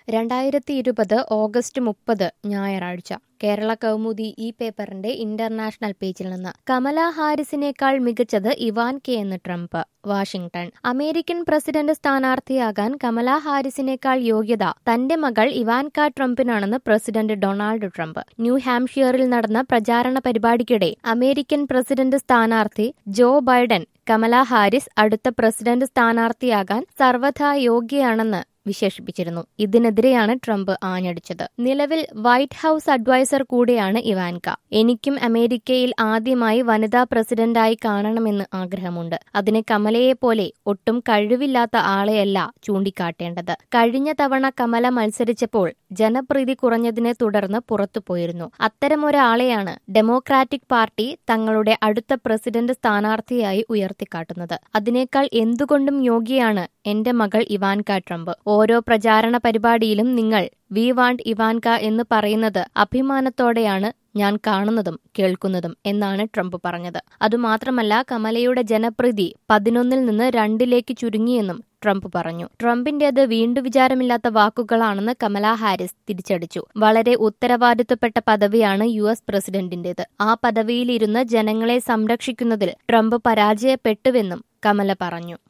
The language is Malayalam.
രണ്ടായിരത്തി ഇരുപത് ഓഗസ്റ്റ് മുപ്പത് ഞായറാഴ്ച കേരള കൗമുദി ഈ പേപ്പറിന്റെ ഇന്റർനാഷണൽ പേജിൽ നിന്ന് കമല ഹാരിസിനേക്കാൾ മികച്ചത് ഇവാൻ കെ എന്ന് ട്രംപ് വാഷിംഗ്ടൺ അമേരിക്കൻ പ്രസിഡന്റ് സ്ഥാനാർത്ഥിയാകാൻ കമല ഹാരിസിനേക്കാൾ യോഗ്യത തന്റെ മകൾ ഇവാൻക ട്രംപിനാണെന്ന് പ്രസിഡന്റ് ഡൊണാൾഡ് ട്രംപ് ന്യൂ ഹാംഷിയറിൽ നടന്ന പ്രചാരണ പരിപാടിക്കിടെ അമേരിക്കൻ പ്രസിഡന്റ് സ്ഥാനാർത്ഥി ജോ ബൈഡൻ കമല ഹാരിസ് അടുത്ത പ്രസിഡന്റ് സ്ഥാനാർത്ഥിയാകാൻ സർവഥാ യോഗ്യയാണെന്ന് വിശേഷിപ്പിച്ചിരുന്നു ഇതിനെതിരെയാണ് ട്രംപ് ആഞ്ഞടിച്ചത് നിലവിൽ വൈറ്റ് ഹൌസ് അഡ്വൈസർ കൂടിയാണ് ഇവാൻക എനിക്കും അമേരിക്കയിൽ ആദ്യമായി വനിതാ പ്രസിഡന്റായി കാണണമെന്ന് ആഗ്രഹമുണ്ട് അതിന് കമലയെ പോലെ ഒട്ടും കഴിവില്ലാത്ത ആളെയല്ല ചൂണ്ടിക്കാട്ടേണ്ടത് കഴിഞ്ഞ തവണ കമല മത്സരിച്ചപ്പോൾ ജനപ്രീതി കുറഞ്ഞതിനെ തുടർന്ന് പുറത്തുപോയിരുന്നു അത്തരമൊരാളെയാണ് ഡെമോക്രാറ്റിക് പാർട്ടി തങ്ങളുടെ അടുത്ത പ്രസിഡന്റ് സ്ഥാനാർത്ഥിയായി ഉയർത്തിക്കാട്ടുന്നത് അതിനേക്കാൾ എന്തുകൊണ്ടും യോഗ്യയാണ് എന്റെ മകൾ ഇവാൻക ട്രംപ് ഓരോ പ്രചാരണ പരിപാടിയിലും നിങ്ങൾ വി വാണ്ട് ഇവാൻക എന്ന് പറയുന്നത് അഭിമാനത്തോടെയാണ് ഞാൻ കാണുന്നതും കേൾക്കുന്നതും എന്നാണ് ട്രംപ് പറഞ്ഞത് അതുമാത്രമല്ല കമലയുടെ ജനപ്രീതി പതിനൊന്നിൽ നിന്ന് രണ്ടിലേക്ക് ചുരുങ്ങിയെന്നും ട്രംപ് പറഞ്ഞു ട്രംപിന്റേത് വീണ്ടു വിചാരമില്ലാത്ത വാക്കുകളാണെന്ന് കമല ഹാരിസ് തിരിച്ചടിച്ചു വളരെ ഉത്തരവാദിത്വപ്പെട്ട പദവിയാണ് യു എസ് പ്രസിഡന്റിന്റേത് ആ പദവിയിലിരുന്ന് ജനങ്ങളെ സംരക്ഷിക്കുന്നതിൽ ട്രംപ് പരാജയപ്പെട്ടുവെന്നും കമല പറഞ്ഞു